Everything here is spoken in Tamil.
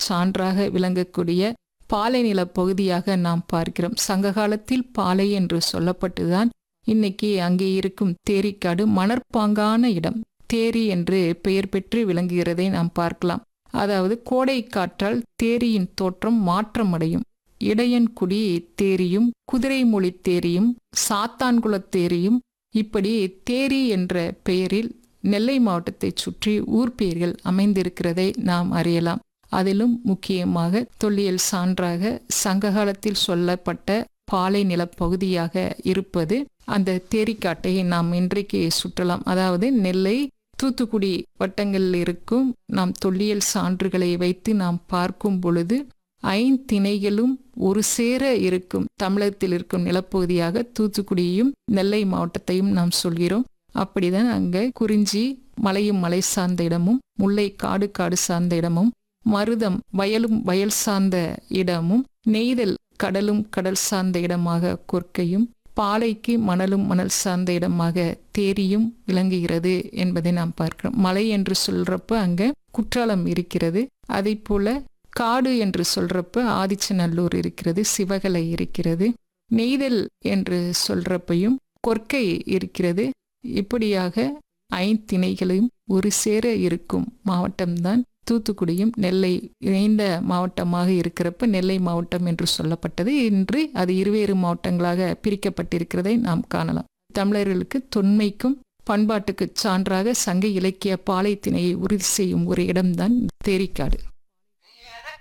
சான்றாக விளங்கக்கூடிய பாலை நில பகுதியாக நாம் பார்க்கிறோம் சங்க காலத்தில் பாலை என்று சொல்லப்பட்டுதான் இன்னைக்கு அங்கே இருக்கும் தேரிக்காடு மணற்பாங்கான இடம் தேரி என்று பெயர் பெற்று விளங்குகிறதை நாம் பார்க்கலாம் அதாவது கோடை காற்றால் தேரியின் தோற்றம் மாற்றமடையும் இடையன்குடி தேரியும் குதிரைமொழி தேரியும் சாத்தான்குளத் தேரியும் இப்படி தேரி என்ற பெயரில் நெல்லை மாவட்டத்தைச் சுற்றி ஊர் பெயர்கள் அமைந்திருக்கிறதை நாம் அறியலாம் அதிலும் முக்கியமாக தொல்லியல் சான்றாக சங்ககாலத்தில் சொல்லப்பட்ட பாலை நிலப்பகுதியாக இருப்பது அந்த தேரிக்காட்டை நாம் இன்றைக்கு சுற்றலாம் அதாவது நெல்லை தூத்துக்குடி வட்டங்களில் இருக்கும் நாம் தொல்லியல் சான்றுகளை வைத்து நாம் பார்க்கும் பொழுது ஐந்திணைகளும் ஒரு சேர இருக்கும் தமிழகத்தில் இருக்கும் நிலப்பகுதியாக தூத்துக்குடியையும் நெல்லை மாவட்டத்தையும் நாம் சொல்கிறோம் அப்படிதான் அங்க குறிஞ்சி மலையும் மலை சார்ந்த இடமும் முல்லை காடு காடு சார்ந்த இடமும் மருதம் வயலும் வயல் சார்ந்த இடமும் நெய்தல் கடலும் கடல் சார்ந்த இடமாக கொற்கையும் பாலைக்கு மணலும் மணல் சார்ந்த இடமாக தேரியும் விளங்குகிறது என்பதை நாம் பார்க்கிறோம் மலை என்று சொல்றப்ப அங்க குற்றாலம் இருக்கிறது அதை போல காடு என்று சொல்றப்ப ஆதிச்சநல்லூர் இருக்கிறது சிவகலை இருக்கிறது நெய்தல் என்று சொல்றப்பையும் கொற்கை இருக்கிறது இப்படியாக ஐந்திணைகளையும் ஒரு சேர இருக்கும் மாவட்டம்தான் தூத்துக்குடியும் நெல்லை இணைந்த மாவட்டமாக இருக்கிறப்ப நெல்லை மாவட்டம் என்று சொல்லப்பட்டது இன்று அது இருவேறு மாவட்டங்களாக பிரிக்கப்பட்டிருக்கிறதை நாம் காணலாம் தமிழர்களுக்கு தொன்மைக்கும் பண்பாட்டுக்கு சான்றாக சங்க இலக்கிய பாலைத்திணையை உறுதி செய்யும் ஒரு இடம்தான் தேரிக்காடு